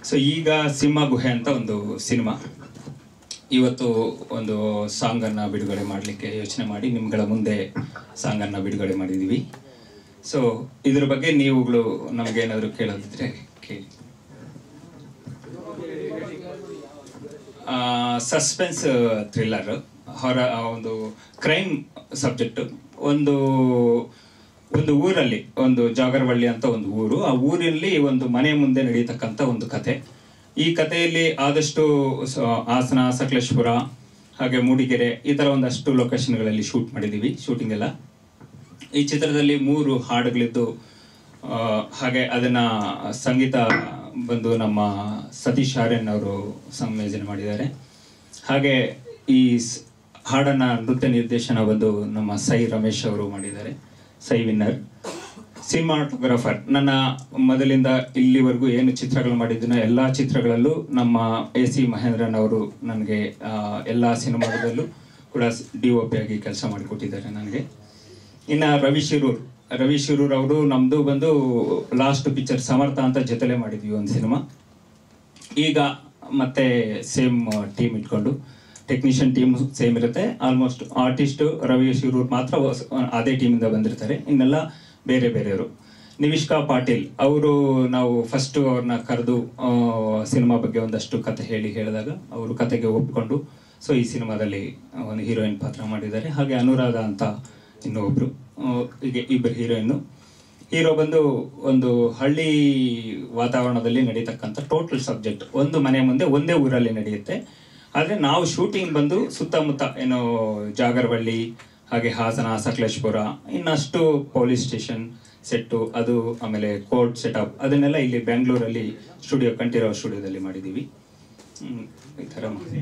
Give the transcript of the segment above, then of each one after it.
So ಈಗ ಸಿಂಹ ಗುಹೆ ಅಂತ ಒಂದು ಸಿನಿಮಾ ಇವತ್ತು ಒಂದು ಸಾಂಗನ್ನು ಬಿಡುಗಡೆ ಮಾಡಲಿಕ್ಕೆ ಯೋಚನೆ ಮಾಡಿ ನಿಮ್ಗಳ ಮುಂದೆ ಸಾಂಗನ್ನು ಬಿಡುಗಡೆ ಮಾಡಿದ್ದೀವಿ ಸೊ ಇದ್ರ ಬಗ್ಗೆ ನೀವುಗಳು ನಮಗೇನಾದರೂ ಕೇಳೋದಿದ್ರೆ ಕೇಳಿ ಸಸ್ಪೆನ್ಸ್ ಥ್ರಿಲ್ಲರ್ ಹೊರ ಆ ಒಂದು ಕ್ರೈಮ್ ಸಬ್ಜೆಕ್ಟ್ ಒಂದು ಒಂದು ಊರಲ್ಲಿ ಒಂದು ಜಾಗರವಳ್ಳಿ ಅಂತ ಒಂದು ಊರು ಆ ಊರಲ್ಲಿ ಒಂದು ಮನೆ ಮುಂದೆ ನಡೀತಕ್ಕಂಥ ಒಂದು ಕತೆ ಈ ಕಥೆಯಲ್ಲಿ ಆದಷ್ಟು ಸ- ಹಾಸನ ಸಕಲೇಶ್ಪುರ ಹಾಗೆ ಮೂಡಿಗೆರೆ ಈ ಥರ ಒಂದಷ್ಟು ಲೊಕೇಶನ್ಗಳಲ್ಲಿ ಶೂಟ್ ಮಾಡಿದ್ದೀವಿ ಶೂಟಿಂಗ್ ಎಲ್ಲ ಈ ಚಿತ್ರದಲ್ಲಿ ಮೂರು ಹಾಡುಗಳಿದ್ದು ಆ, ಹಾಗೆ ಅದನ್ನ ಸಂಗೀತ ಬಂದು ನಮ್ಮ ಸತೀಶ್ ಆರ್ಯನ್ ಅವರು ಸಂಯೋಜನೆ ಮಾಡಿದ್ದಾರೆ ಹಾಗೆ ಈ ಸ್- ಹಾಡನ್ನ ನೃತ್ಯ ನಿರ್ದೇಶನ ಬಂದು ನಮ್ಮ ಸೈ ರಮೇಶ್ ಅವರು ಮಾಡಿದ್ದಾರೆ ಸೈ ವಿನ್ನರ್ ಸಿನಿಮಾಟೋಗ್ರಾಫರ್ ನನ್ನ ಮೊದಲಿಂದ ಇಲ್ಲಿವರೆಗೂ ಏನು ಚಿತ್ರಗಳು ಮಾಡಿದ್ದೀನೋ ಎಲ್ಲ ಚಿತ್ರಗಳಲ್ಲೂ ನಮ್ಮ ಎ ಸಿ ಮಹೇಂದ್ರನ್ ಅವರು ನನಗೆ ಎಲ್ಲ ಸಿನಿಮಾದಲ್ಲೂ ಕೂಡ ಡಿ ಒ ಪಿ ಆಗಿ ಕೆಲಸ ಮಾಡಿಕೊಟ್ಟಿದ್ದಾರೆ ನನಗೆ ಇನ್ನು ರವಿ ಶಿರೂರ್ ರವಿ ಶಿರೂರ್ ಅವರು ನಮ್ಮದು ಬಂದು ಲಾಸ್ಟ್ ಪಿಕ್ಚರ್ ಸಮರ್ಥ ಅಂತ ಜೊತೆಲೆ ಮಾಡಿದ್ವಿ ಒಂದು ಸಿನಿಮಾ ಈಗ ಮತ್ತೆ ಸೇಮ್ ಟೀಮ್ ಇಟ್ಕೊಂಡು ಟೆಕ್ನಿಷಿಯನ್ ಟೀಮ್ ಸೇಮ್ ಇರುತ್ತೆ ಆಲ್ಮೋಸ್ಟ್ ಆರ್ಟಿಸ್ಟ್ ರವಿ ಶಿರೂರ್ ಮಾತ್ರ ಹೊಸ- ಅದೇ ಟೀಮಿಂದ ಬಂದಿರ್ತಾರೆ ಇನ್ನೆಲ್ಲ ಬೇರೆ ಬೇರೆಯವರು ನಿವಿಷ್ಕಾ ಪಾಟೀಲ್ ಅವರು ನಾವು ಫಸ್ಟ್ ಅವ್ರನ್ನ ಕರೆದು ಸಿನಿಮಾ ಬಗ್ಗೆ ಒಂದಷ್ಟು ಕತೆ ಹೇಳಿ ಹೇಳಿದಾಗ ಅವರು ಕತೆಗೆ ಒಪ್ಕೊಂಡು ಸೊ ಈ ಸಿನಿಮಾದಲ್ಲಿ ಒಂದು ಹೀರೋಯಿನ್ ಪಾತ್ರ ಮಾಡಿದ್ದಾರೆ ಹಾಗೆ ಅನುರಾಧ ಅಂತ ಇನ್ನೊಬ್ರು ಆ, ಹೀಗೆ ಇಬ್ಬರು ಹೀರೋಯಿನ್ನು ಹೀರೋ ಬಂದು ಒಂದು ಹಳ್ಳಿ ವಾತಾವರಣದಲ್ಲಿ ನಡೀತಕ್ಕಂಥ ಟೋಟಲ್ ಸಬ್ಜೆಕ್ಟ್ ಒಂದು ಮನೆ ಮುಂದೆ ಒಂದೇ ಊರಲ್ಲಿ ನಡೆಯುತ್ತೆ ಆದರೆ ನಾವು ಶೂಟಿಂಗ್ ಬಂದು ಸುತ್ತಮುತ್ತ ಏನು ಜಾಗರವಳ್ಳಿ ಹಾಗೆ ಹಾಸನ ಸಕಲೇಶ್ಪುರ ಇನ್ನಷ್ಟು ಪೊಲೀಸ್ ಸ್ಟೇಷನ್ ಸೆಟ್ಟು ಅದು ಆಮೇಲೆ ಕೋರ್ಟ್ ಸೆಟಪ್ ಅದನ್ನೆಲ್ಲ ಇಲ್ಲಿ ಬೆಂಗಳೂರಲ್ಲಿ ಸ್ಟುಡಿಯೋ ಕಂಠೀರವ ಸ್ಟುಡಿಯೋದಲ್ಲಿ ಮಾಡಿದ್ದೀವಿ ಹ್ಮ್, ಈ ಥರ ಮಾಡಿ.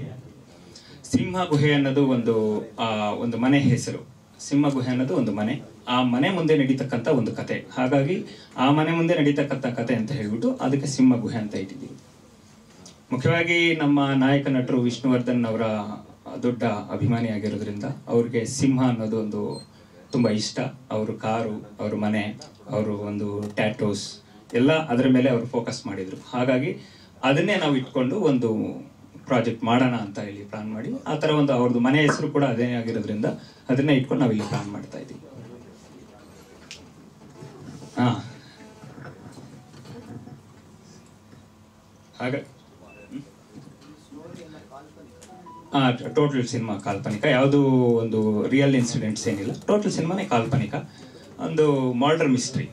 ಸಿಂಹ ಗುಹೆ ಅನ್ನೋದು ಒಂದು ಆ, ಒಂದು ಮನೆ ಹೆಸರು ಸಿಂಹ ಗುಹೆ ಅನ್ನೋದು ಒಂದು ಮನೆ ಆ ಮನೆ ಮುಂದೆ ನಡೀತಕ್ಕಂಥ ಒಂದು ಕತೆ ಹಾಗಾಗಿ ಆ ಮನೆ ಮುಂದೆ ನಡೀತಕ್ಕಂಥ ಕತೆ ಅಂತ ಹೇಳ್ಬಿಟ್ಟು ಅದಕ್ಕೆ ಸಿಂಹ ಗುಹೆ ಅಂತ ಇಟ್ಟಿದ್ದೀವಿ ಮುಖ್ಯವಾಗಿ ನಮ್ಮ ನಾಯಕ ನಟರು ವಿಷ್ಣುವರ್ಧನ್ ಅವರ ದೊಡ್ಡ ಅಭಿಮಾನಿ ಆಗಿರೋದ್ರಿಂದ ಅವ್ರಿಗೆ ಸಿಂಹ ಅನ್ನೋದು ಒಂದು ತುಂಬ ಇಷ್ಟ ಅವ್ರ ಕಾರು ಅವ್ರ ಮನೆ ಅವರು ಒಂದು ಟ್ಯಾಟೋಸ್ ಎಲ್ಲ ಅದರ ಮೇಲೆ ಅವರು ಫೋಕಸ್ ಮಾಡಿದರು ಹಾಗಾಗಿ ಅದನ್ನೇ ನಾವು ಇಟ್ಕೊಂಡು ಒಂದು ಪ್ರಾಜೆಕ್ಟ್ ಮಾಡೋಣ ಅಂತ ಇಲ್ಲಿ ಪ್ಲಾನ್ ಮಾಡಿ ಆ ಥರ ಒಂದು ಅವ್ರದ್ದು ಮನೆ ಹೆಸರು ಕೂಡ ಅದೇ ಆಗಿರೋದ್ರಿಂದ ಅದನ್ನೇ ಇಟ್ಕೊಂಡು ನಾವು ಇಲ್ಲಿ ಪ್ಲಾನ್ ಮಾಡ್ತಾ ಇದ್ದೀವಿ ಹಾಂ ಹಾಗೆ ಟೋಟಲ್ ಸಿನಿಮಾ ಕಾಲ್ಪನಿಕ ಯಾವುದು ಒಂದು ರಿಯಲ್ ಇನ್ಸಿಡೆಂಟ್ಸ್ ಏನಿಲ್ಲ ಟೋಟಲ್ ಸಿನಿಮಾನೇ ಕಾಲ್ಪನಿಕ ಒಂದು ಮರ್ಡರ್ ಮಿಸ್ಟ್ರಿ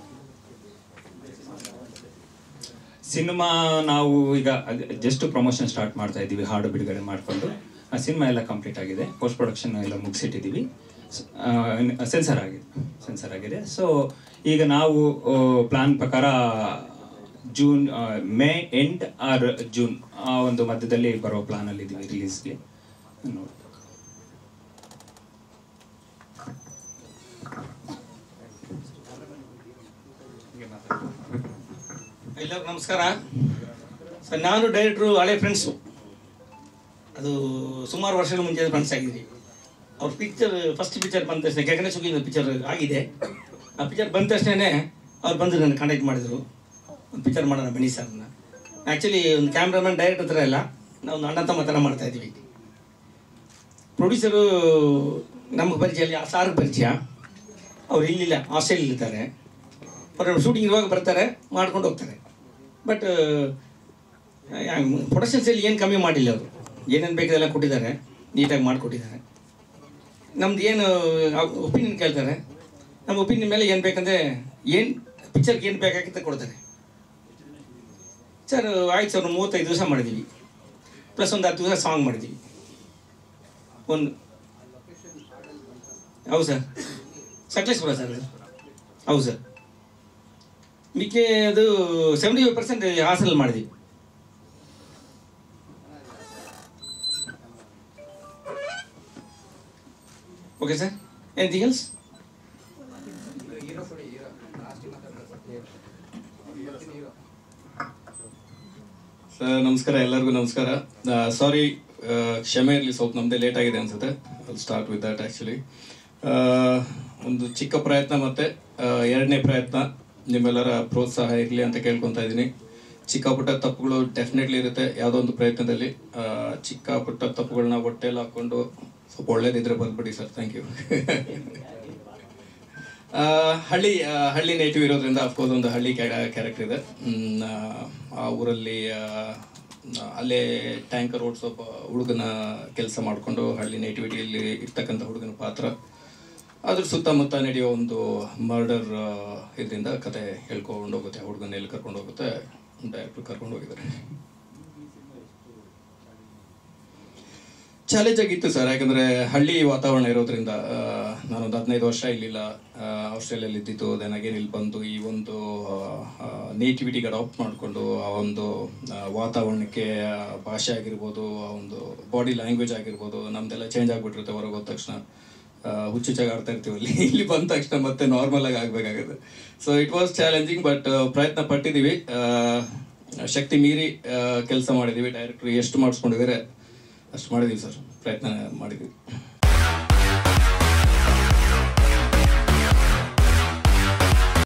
ಸಿನಿಮಾ ನಾವು ಈಗ ಜಸ್ಟ್ ಪ್ರಮೋಷನ್ ಸ್ಟಾರ್ಟ್ ಮಾಡ್ತಾ ಇದ್ದೀವಿ ಹಾಡು ಬಿಡುಗಡೆ ಮಾಡಿಕೊಂಡು ಆ ಸಿನಿಮಾ ಎಲ್ಲ ಕಂಪ್ಲೀಟ್ ಆಗಿದೆ ಪೋಸ್ಟ್ ಪ್ರೊಡಕ್ಷನ್ ಎಲ್ಲ ಮುಗಿಸಿಟ್ಟಿದ್ದೀವಿ ಸೆನ್ಸರ್ ಆಗಿದೆ ಸೆನ್ಸರ್ ಆಗಿದೆ ಸೊ ಈಗ ನಾವು ಪ್ಲಾನ್ ಪ್ರಕಾರ ಜೂನ್ ಆ, ಮೇ ಎಂಡ್ ಆರ್ ಜೂನ್ ಆ ಒಂದು ಮಧ್ಯದಲ್ಲಿ ಬರೋ ಪ್ಲಾನ್ ಅಲ್ಲಿ ಇದೀವಿ ರಿಲೀಸ್ಗೆ ನೋಡಿ ಎಲ್ಲರಿಗೂ ನಮಸ್ಕಾರ ಸರ್ ನಾನು ಡೈರೆಕ್ಟ್ರು ಹಳೆ ಫ್ರೆಂಡ್ಸು ಅದು ಸುಮಾರು ವರ್ಷಗಳ ಮುಂಚೆ ಫ್ರೆಂಡ್ಸ್ ಆಗಿದ್ವಿ ಅವ್ರ ಪಿಕ್ಚರ್ ಫಸ್ಟ್ ಪಿಕ್ಚರ್ ಬಂದ ತಕ್ಷಣ ಗಗನ ಸುಗಿನ ಪಿಕ್ಚರ್ ಆಗಿದೆ ಆ ಪಿಕ್ಚರ್ ಬಂದ ತಕ್ಷಣವೇ ಅವ್ರು ಬಂದು ನನ್ನ ಕಾಂಟ್ಯಾಕ್ಟ್ ಮಾಡಿದರು ಒಂದು ಪಿಕ್ಚರ್ ಮಾಡೋಣ ಬನ್ನಿ ಸರ್ನ ಆ್ಯಕ್ಚುಲಿ ಒಂದು ಕ್ಯಾಮ್ರಾಮನ್ ಡೈರೆಕ್ಟ್ ಹತ್ರ ಎಲ್ಲ ನಾವು ಒಂದು ಅಣ್ಣ ತಮ್ಮ ಥರ ಮಾಡ್ತಾ ಇದ್ವಿ ಪ್ರೊಡ್ಯೂಸರು ನಮಗೆ ಪರಿಚಯ ಅಲ್ಲಿ ಸಾರ್ಗೆ ಪರಿಚಯ ಅವ್ರು ಇಲ್ಲಿಲ್ಲ ಆಸ್ಟ್ರೇಲಿಯಲ್ಲಿದ್ದಾರೆ ಅವ್ರು ಶೂಟಿಂಗ್ ಇರುವಾಗ ಬರ್ತಾರೆ ಮಾಡ್ಕೊಂಡು ಹೋಗ್ತಾರೆ ಬಟ್ ಪ್ರೊಡಕ್ಷನ್ಸಲ್ಲಿ ಏನು ಕಮ್ಮಿ ಮಾಡಿಲ್ಲ ಅವರು ಏನೇನು ಬೇಕದೆಲ್ಲ ಕೊಟ್ಟಿದ್ದಾರೆ ನೀಟಾಗಿ ಮಾಡಿಕೊಟ್ಟಿದ್ದಾರೆ ನಮ್ದು ಏನು ಒಪಿನಿಯನ್ ಕೇಳ್ತಾರೆ ನಮ್ಮ ಒಪಿನಿಯನ್ ಮೇಲೆ ಏನು ಬೇಕಂದ್ರೆ ಏನು ಪಿಕ್ಚರ್ಗೆ ಏನು ಬೇಕಾಗಿತ್ತು ಕೊಡ್ತಾರೆ ಸರ್ ಆಯ್ತು ಸರ್ ಒಂದು ಮೂವತ್ತೈದು ದಿವಸ ಮಾಡಿದ್ದೀವಿ ಪ್ಲಸ್ ಒಂದು ಹತ್ತು ದಿವಸ ಸಾಂಗ್ ಮಾಡಿದ್ದೀವಿ ಒಂದು ಹೌದು ಸರ್ ಸಕಲೇಶ್ಪುರ ಸರ್ ಅದು ಹೌದು ಸರ್ ಮಿಕ್ಕೆ ಅದು ಸೆವೆಂಟಿ ಫೈವ್ ಪರ್ಸೆಂಟ್ ಹಾಸನಲ್ಲಿ ಮಾಡಿದ್ವಿ okay sir anything else sir ನಮಸ್ಕಾರ ಎಲ್ಲರಿಗೂ ನಮಸ್ಕಾರ ಸಾರಿ ಕ್ಷಮೆ ಇರಲಿ ಸ್ವಲ್ಪ ನಮ್ಮದೇ ಲೇಟ್ ಆಗಿದೆ ಅನ್ಸುತ್ತೆ ಸ್ಟಾರ್ಟ್ ವಿತ್ ದಟ್ ಆ್ಯಕ್ಚುಲಿ ಒಂದು ಚಿಕ್ಕ ಪ್ರಯತ್ನ ಮತ್ತೆ ಆ, ಎರಡನೇ ಪ್ರಯತ್ನ ನಿಮ್ಮೆಲ್ಲರ ಪ್ರೋತ್ಸಾಹ ಇರಲಿ ಅಂತ ಕೇಳ್ಕೊತಾ ಇದ್ದೀನಿ ಚಿಕ್ಕ ಪುಟ್ಟ ತಪ್ಪುಗಳು ಡೆಫಿನೆಟ್ಲಿ ಇರುತ್ತೆ ಯಾವುದೋ ಒಂದು ಪ್ರಯತ್ನದಲ್ಲಿ ಆ, ಚಿಕ್ಕ ಪುಟ್ಟ ತಪ್ಪುಗಳನ್ನ ಹೊಟ್ಟೆಲ್ಲ ಹಾಕೊಂಡು ಸ್ವಲ್ಪ ಒಳ್ಳೇದಿದ್ರೆ ಬಂದ್ಬಿಡಿ ಸರ್ ಥ್ಯಾಂಕ್ ಯು ಹಳ್ಳಿ ಆ, ಹಳ್ಳಿ ನೇಟಿವ್ ಇರೋದ್ರಿಂದ ಅಫ್ಕೋರ್ಸ್ ಒಂದು ಹಳ್ಳಿ ಕ್ಯಾರೆಕ್ಟರ್ ಇದೆ ಮ್, ಆ, ಆ ಊರಲ್ಲಿ ಆ, ಅಲ್ಲೇ ಟ್ಯಾಂಕರ್ ಓಡಿಸೋ ಹುಡುಗನ ಕೆಲಸ ಮಾಡಿಕೊಂಡು ಹಳ್ಳಿ ನೇಟಿವಿಟಿಯಲ್ಲಿ ಇರ್ತಕ್ಕಂಥ ಹುಡುಗನ ಪಾತ್ರ ಅದ್ರ ಸುತ್ತಮುತ್ತ ನಡೆಯೋ ಒಂದು ಮರ್ಡರ್ ಇದರಿಂದ ಕತೆ ಹೇಳ್ಕೊಂಡು ಹೋಗುತ್ತೆ ಆ ಹುಡುಗನ ಎಲ್ಲಿ ಕರ್ಕೊಂಡು ಹೋಗುತ್ತೆ ಡೈರೆಕ್ಟ್ರು ಕರ್ಕೊಂಡು ಹೋಗಿದ್ದಾರೆ ಚಾಲೆಂಜ್ ಆಗಿತ್ತು ಸರ್ ಯಾಕಂದ್ರೆ ಹಳ್ಳಿ ವಾತಾವರಣ ಇರೋದ್ರಿಂದ ಆ, ನಾನೊಂದು ಹದಿನೈದು ವರ್ಷ ಇಲ್ಲಿಲ್ಲ ಆಸ್ಟ್ರೇಲಿಯಲ್ಲಿ ಇದ್ದಿದ್ದು ದೆನ್ ಅಗೇನ್ ಇಲ್ಲಿ ಬಂದು ಈ ಒಂದು ನೇಟಿವಿಟಿಗೆ ಅಡಾಪ್ಟ್ ಮಾಡಿಕೊಂಡು ಆ ಒಂದು ಆ, ವಾತಾವರಣಕ್ಕೆ ಆ, ಭಾಷೆ ಆಗಿರ್ಬೋದು ಆ ಒಂದು ಬಾಡಿ ಲ್ಯಾಂಗ್ವೇಜ್ ಆಗಿರ್ಬೋದು ನಮ್ದೆಲ್ಲ ಚೇಂಜ್ ಆಗಿಬಿಟ್ಟಿರುತ್ತೆ ಹೊರಗೆ ಹೋದ ತಕ್ಷಣ ಆ, ಹುಚ್ಚುಚ್ಚಾಗಿ ಆಡ್ತಾ ಇರ್ತೀವಿ ಅಲ್ಲಿ ಇಲ್ಲಿ ಬಂದ ತಕ್ಷಣ ಮತ್ತೆ ನಾರ್ಮಲ್ ಆಗಿ ಆಗ್ಬೇಕಾಗುತ್ತೆ so it was challenging but ಪ್ರಯತ್ನ ಪಟ್ಟಿದ್ದೀವಿ ಆ, ಶಕ್ತಿ ಮೀರಿ ಕೆಲಸ ಮಾಡಿದ್ದೀವಿ ಡೈರೆಕ್ಟ್ರು ಎಷ್ಟು ಮಾಡಿಸ್ಕೊಂಡಿದ್ದಾರೆ ಅಷ್ಟು ಮಾಡಿದ್ದೀವಿ ಸರ್ ಪ್ರಯತ್ನ ಮಾಡಿದ್ದೀವಿ